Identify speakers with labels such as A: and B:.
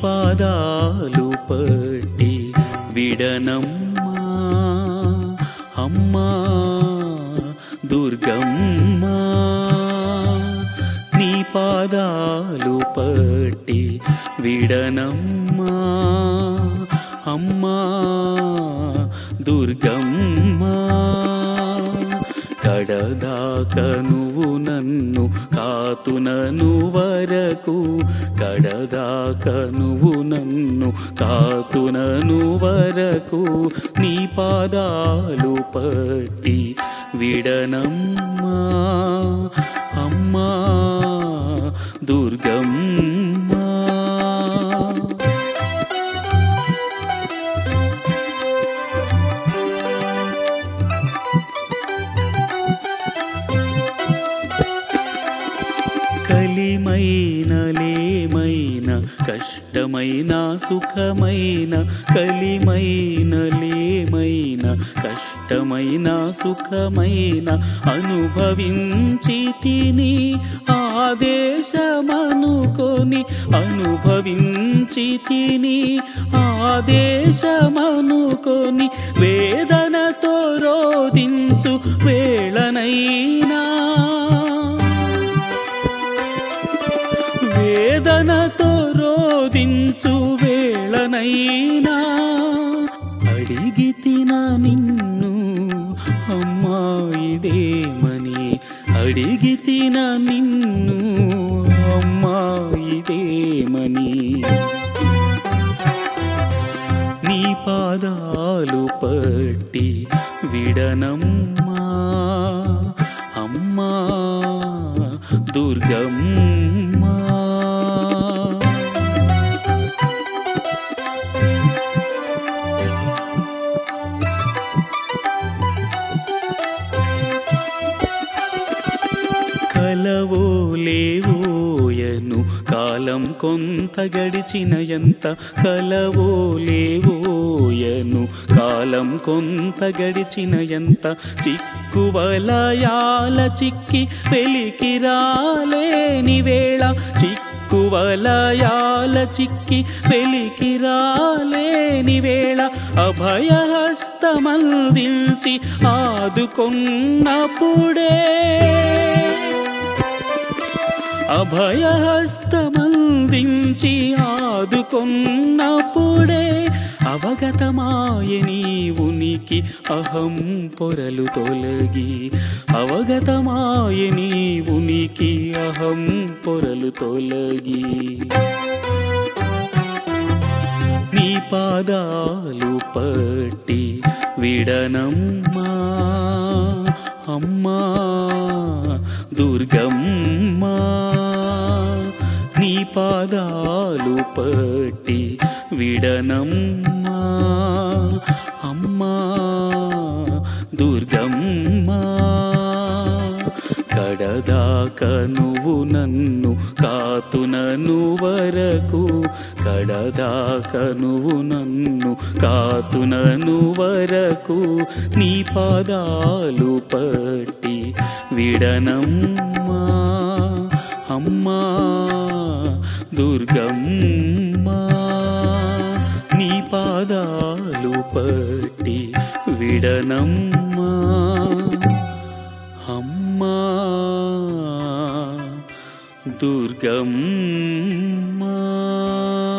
A: పాదాలు పట్టి విడనమ్మా అమ్మా దుర్గమ్మా నీ పాదాలు పట్టి విడనమ్మా అమ్మా దుర్గమ్మా కడదాక నువ్వు నన్ను కాతునను వరకు కడదాక నువ్వు నన్ను కాతునను వరకు నీ పాదాలు పట్టి విడనమ్మా అమ్మా దుర్గమ్మా కలిమైన లేమైన కష్టమైన సుఖమైన కలిమైన లేమైన కష్టమైన సుఖమైన అనుభవించి తిని ఆదేశమనుకొని అనుభవించి తిని ఆదేశమనుకొని వేదనతో రోధించు వేళనైనా వేదనతో రోధించు వేళనైనా అడిగి తిన నిన్ను అమ్మా ఇదేమని అడిగి తిన నిన్ను అమ్మా ఇదేమని నీ పాదాలు పట్టి విడనమ్మా అమ్మా దుర్గమ్మా కలవో లేవోయను కాలం కొంత గడిచిన ఎంత కలవో లేవోయను కాలం కొంత గడిచిన ఎంత చిక్కువలయాల చిక్కి వెలికి రాలేని వేళ చిక్కువలయాల చిక్కి వెలికి రాలేని వేళ అభయహస్తమందించి ఆదుకొన్నప్పుడే అభయహస్తమందించి ఆదుకొన్నప్పుడే అవగతమాయని ఉనికి అహం పొరలు తొలగి అవగతమాయని ఉనికి అహం పొరలు తొలగి నీ పాదాలు పట్టి విడనమ్మా అమ్మా దుర్గమ్మా నీ పాదాలు పట్టి విడనమ్మా అమ్మా దుర్గమ్మా కడదాక నువ్వు నన్ను కాతునను వరకు కడదాక నువ్వు నన్ను కాతునను వరకు నీ పాదాలు పట్టి విడనమ్మా అమ్మా దుర్గమ్మా నీ పాదాలు పట్టి విడనమ్మా అమ్మా దుర్గమ్మా